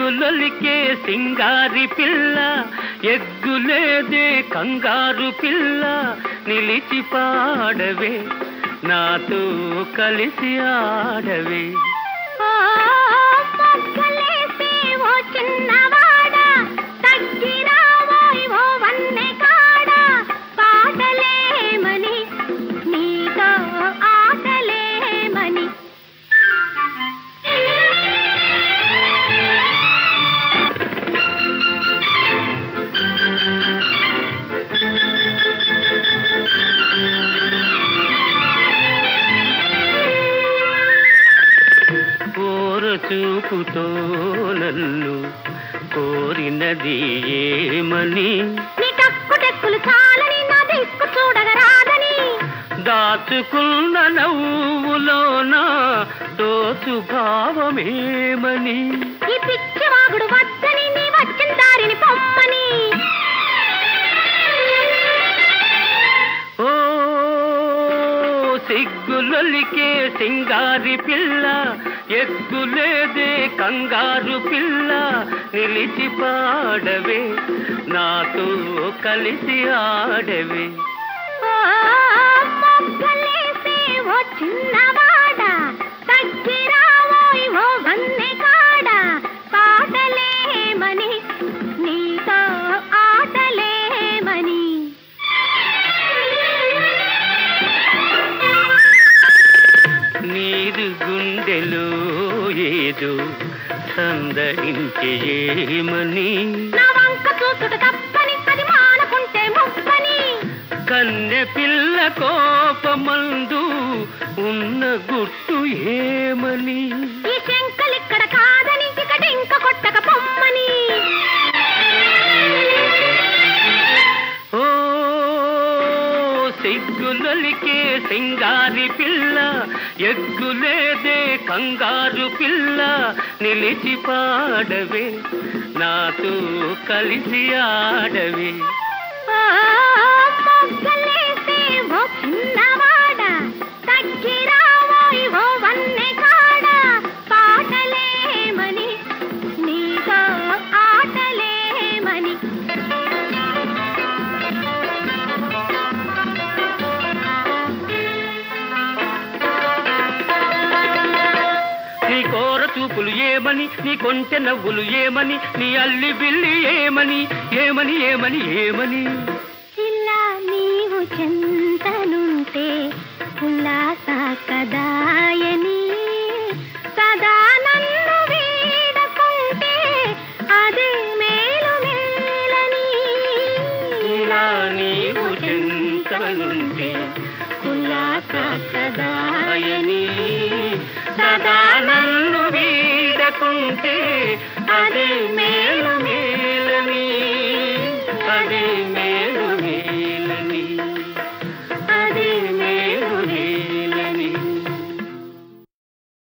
సిగ్గులొలికే సింగారి పిల్ల ఎగ్గులేదే కంగారు పిల్ల నిలిచి పాడవే నాతో కలిసి ఆడవే ఓ మొగ్గలేసి ఓ చిన్నవాడా తగ్గిరావోయ్ ఓ వన్నె కాడా పాటలేమని నీతో ఆటలేమని కోర చూపుతో నన్ను కోరినది ఏమని నీ టక్కు టెక్కులు చాలని నా దిక్కు చూడగరాదని దాచుకున్న నవ్వులోన దోచు భావమేమని ఈ పిచ్చివాగుడు వద్దని నీ వచ్చిన దారిని పొమ్మని ఓ సిగ్గులొలికే సింగారి పిల్ల ఎగ్గులేదే కంగారు పిల్ల నిలిచి పాడవే నాతో కలిసి ఆడవే ఓ మొగ్గలేసి ఓ చిన్నవాడా తగ్గిరావోయ్ ఓ వన్నె కాడా పాటలేమని నీతో ఆటలేమని నీరు గుండెలో ఏదో సందడించే ఏమని నా వంక చూసుట తప్పని అది మానకుంటే ముప్పని కన్నె పిల్ల కోపమందు ఉన్న గుట్టు ఏమని ఈ శంకలిక్కడ కాదని ఇకటింక కొట్టక పొమ్మని ఓ సిగ్గులొలికే సింగారి పిల్ల ఎగ్గులేదే కంగారు పిల్ల నిలిచి పాడవే నాతో కలిసి ఆడవే ఓ మొగ్గలేసి ఓ చిన్నవాడా తగ్గిరావోయ్ ఓ వన్నె కాడా పాటలేమని నీతో ఆటలేమని నీ కోర చూపులు ఏమని నీ కొంచె నవ్వులు ఏమని నీ అల్లి బిల్లి ఏమని ఏమని ఏమని ఏమని ఇలా నీవు చింతనుంటే ఉల్లాస కదాయని సదా నన్ను వీడకుంటే అదే మేలు మేలని ఇలా నీవు చింతనుంటే కులాస కదాయని సదా నన్ను వీడకుంటే అదే